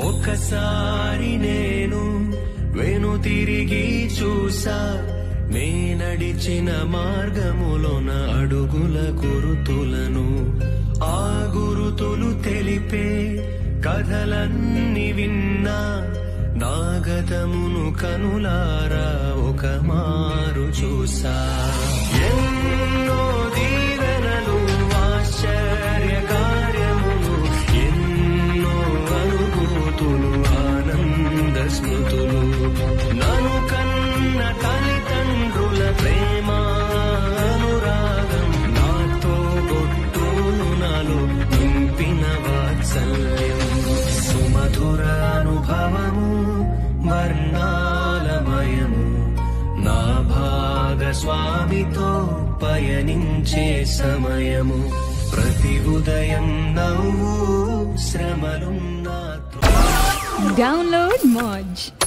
ఒకసారి నేను వెను తిరిగి చూసా నే నడిచిన మార్గములోన అడుగుల గురుతులను ఆ గురుతులు తెలిపే కథలన్నీ విన్నా నాగతమును కనులారా ఒక మారు చూసా ఎన్నో దీవెనలు ఆశ్చర్య కార్యములు ఎన్నో అనుభూతులు ఆనంద స్మృతులు నను కన్న తల్లిదండ్రుల ప్రేమ అనురాగం నాతో గొట్టును నాలో నింపిన వాత్సల్యం సుమధుర అనుభవము వర్ణాలమయము నా భాగస్వామితో పయనించే సమయము ప్రతి ఉదయం నవ్వు శ్రమలున్నా Download Moj.